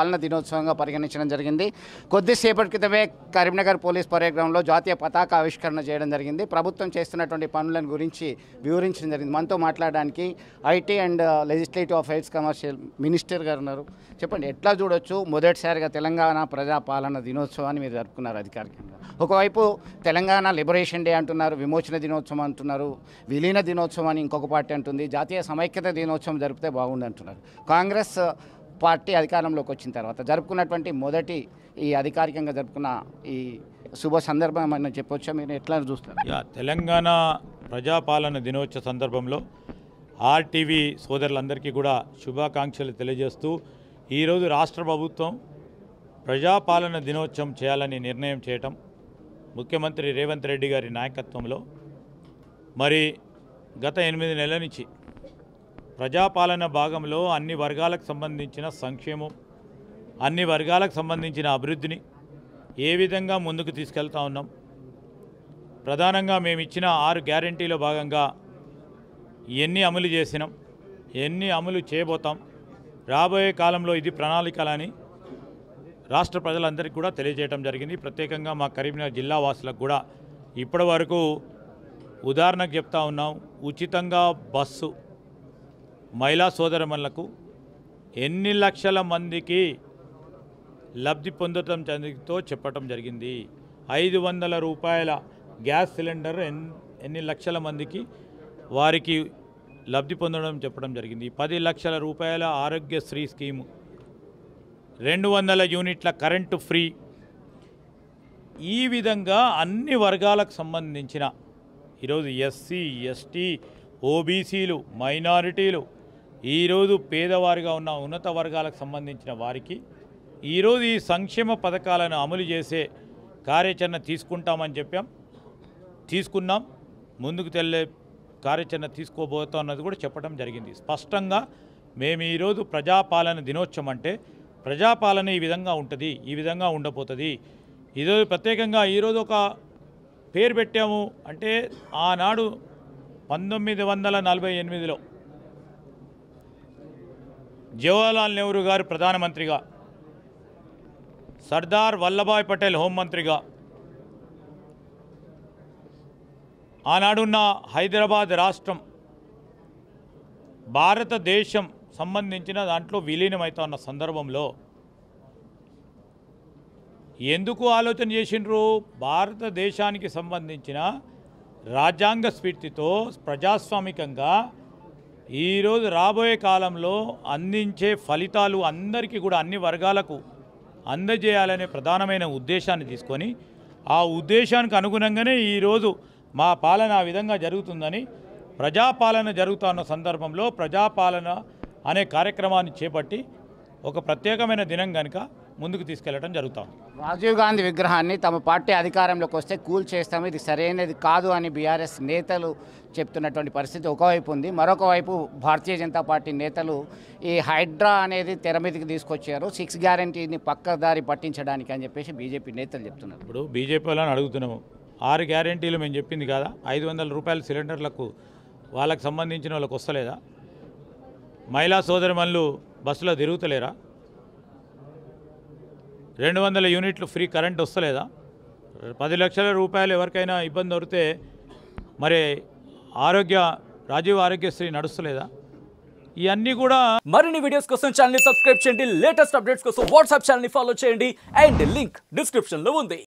పాలన దినోత్సవంగా పరిగణించడం జరిగింది కొద్దిసేపటి క్రితమే కరీంనగర్ పోలీస్ పరేడ్ గ్రౌండ్లో జాతీయ పతాక ఆవిష్కరణ చేయడం జరిగింది ప్రభుత్వం చేస్తున్నటువంటి పనులను గురించి వివరించడం జరిగింది మనతో మాట్లాడడానికి IT and legislative affairs commercial minister గారు ఉన్నారు చెప్పండి ఎట్లా చూడొచ్చు మొదటిసారిగా తెలంగాణ ప్రజాపాలన దినోత్సవాన్ని మీరు జరుపుకున్నారు అధికారికంగా ఒకవైపు తెలంగాణ లిబరేషన్ డే అంటున్నారు విమోచన దినోత్సవం అంటున్నారు విలీన దినోత్సవం అని ఇంకొక పార్టీ అంటుంది జాతీయ సమైక్యత దినోత్సవం జరిపితే బాగుండు అంటున్నారు కాంగ్రెస్ పార్టీ అధికారంలోకి వచ్చిన తర్వాత జరుపుకున్నటువంటి మొదటి ఈ అధికారికంగా జరుపుకున్న ఈ శుభ సందర్భం అని చెప్పొచ్చా మీరు ఎట్లా చూస్తారు యా తెలంగాణ ప్రజాపాలన దినోత్సవ సందర్భంలో ఆర్టీవీ సోదరులందరికీ కూడా శుభాకాంక్షలు తెలియజేస్తూ ఈరోజు రాష్ట్ర ప్రభుత్వం ప్రజాపాలన దినోత్సవం చేయాలని నిర్ణయం చేయటం ముఖ్యమంత్రి రేవంత్ రెడ్డి గారి నాయకత్వంలో మరి గత ఎనిమిది నెలల నుంచి ప్రజాపాలన భాగంలో అన్ని వర్గాలకు సంబంధించిన సంక్షేమం అన్ని వర్గాలకు సంబంధించిన అభివృద్ధిని ఏ విధంగా ముందుకు తీసుకెళ్తా ఉన్నాం ప్రధానంగా మేము ఇచ్చిన ఆరు గ్యారంటీలో భాగంగా ఎన్ని అమలు చేసినాం ఎన్ని అమలు చేయబోతాం రాబోయే కాలంలో ఇది ప్రణాళికలని రాష్ట్ర ప్రజలందరికీ కూడా తెలియజేయడం జరిగింది ప్రత్యేకంగా మా కరీంనగర్ జిల్లా వాసులకు కూడా ఇప్పటి వరకు ఉదాహరణకు చెప్తా ఉన్నాం ఉచితంగా బస్సు మహిళా సోదరమణులకు ఎన్ని లక్షల మందికి లబ్ధి పొందటం జరిగితో చెప్పటం జరిగింది ఐదు వందల రూపాయల గ్యాస్ సిలిండర్ ఎన్ ఎన్ని లక్షల మందికి వారికి లబ్ధి పొందడం చెప్పడం జరిగింది పది లక్షల రూపాయల ఆరోగ్యశ్రీ స్కీము రెండు వందల యూనిట్ల కరెంటు ఫ్రీ ఈ విధంగా అన్ని వర్గాలకు సంబంధించిన ఈరోజు ఎస్సీ ఎస్టీ ఓబీసీలు మైనారిటీలు ఈరోజు పేదవారిగా ఉన్న ఉన్నత వర్గాలకు సంబంధించిన వారికి ఈరోజు ఈ సంక్షేమ పథకాలను అమలు చేసే కార్యాచరణ తీసుకుంటామని చెప్పాం తీసుకున్నాం ముందుకు తెల్లే కార్యాచరణ తీసుకోబోతున్నది కూడా చెప్పడం జరిగింది స్పష్టంగా మేము ఈరోజు ప్రజాపాలన దినోత్సవం అంటే ప్రజాపాలన ఈ విధంగా ఉంటుంది ఈ విధంగా ఉండబోతుంది ఈరోజు ప్రత్యేకంగా ఈరోజు ఒక పేరు పెట్టాము అంటే ఆనాడు పంతొమ్మిది వందల నలభై ఎనిమిదిలో జవహర్లాల్ నెహ్రూ గారు ప్రధానమంత్రిగా సర్దార్ వల్లభాయ్ పటేల్ హోంమంత్రిగా ఆనాడున్న హైదరాబాద్ రాష్ట్రం భారతదేశం సంబంధించిన దాంట్లో విలీనమవుతున్న సందర్భంలో ఎందుకు ఆలోచన చేసిండ్రు భారతదేశానికి సంబంధించిన రాజ్యాంగ స్ఫూర్తితో ప్రజాస్వామికంగా ఈరోజు రాబోయే కాలంలో అందించే ఫలితాలు అందరికీ కూడా అన్ని వర్గాలకు అందజేయాలనే ప్రధానమైన ఉద్దేశాన్ని తీసుకొని ఆ ఉద్దేశానికి అనుగుణంగానే ఈరోజు మా పాలన ఆ విధంగా జరుగుతుందని ప్రజాపాలన జరుగుతున్న సందర్భంలో ప్రజాపాలన అనే కార్యక్రమాన్ని చేపట్టి ఒక ప్రత్యేకమైన దినం కనుక ముందుకు తీసుకెళ్లడం జరుగుతాం రాజీవ్ గాంధీ విగ్రహాన్ని తమ పార్టీ అధికారంలోకి వస్తే కూల్ చేస్తాము ఇది సరైనది కాదు అని బీఆర్ఎస్ నేతలు చెప్తున్నటువంటి పరిస్థితి ఒకవైపు ఉంది మరొక వైపు భారతీయ జనతా పార్టీ నేతలు ఈ హైడ్రా అనేది తెర మీదకి తీసుకొచ్చారు సిక్స్ గ్యారంటీని పక్కదారి పట్టించడానికి అని చెప్పేసి బీజేపీ నేతలు చెప్తున్నారు ఇప్పుడు బీజేపీ వాళ్ళని అడుగుతున్నాము ఆరు గ్యారెంటీలు మేము చెప్పింది కదా ఐదు వందల రూపాయల సిలిండర్లకు వాళ్ళకి సంబంధించిన వాళ్ళకి వస్తలేదా మహిళా సోదరిమణులు బస్సులో తిరుగుతలేరా రెండు వందల యూనిట్లు ఫ్రీ కరెంట్ వస్తలేదా పది లక్షల రూపాయలు ఎవరికైనా ఇబ్బంది దొరికితే మరి ఆరోగ్య రాజీవ్ ఆరోగ్యశ్రీ నడుస్తలేదా ఇవన్నీ కూడా మరిన్ని వీడియోస్ కోసం ఛానల్ సబ్స్క్రైబ్ చేయండి లేటెస్ట్ అప్డేట్స్ కోసం వాట్సాప్ ఛానల్ ఫాలో చేయండి అండ్ లింక్ డిస్క్రిప్షన్ లో ఉంది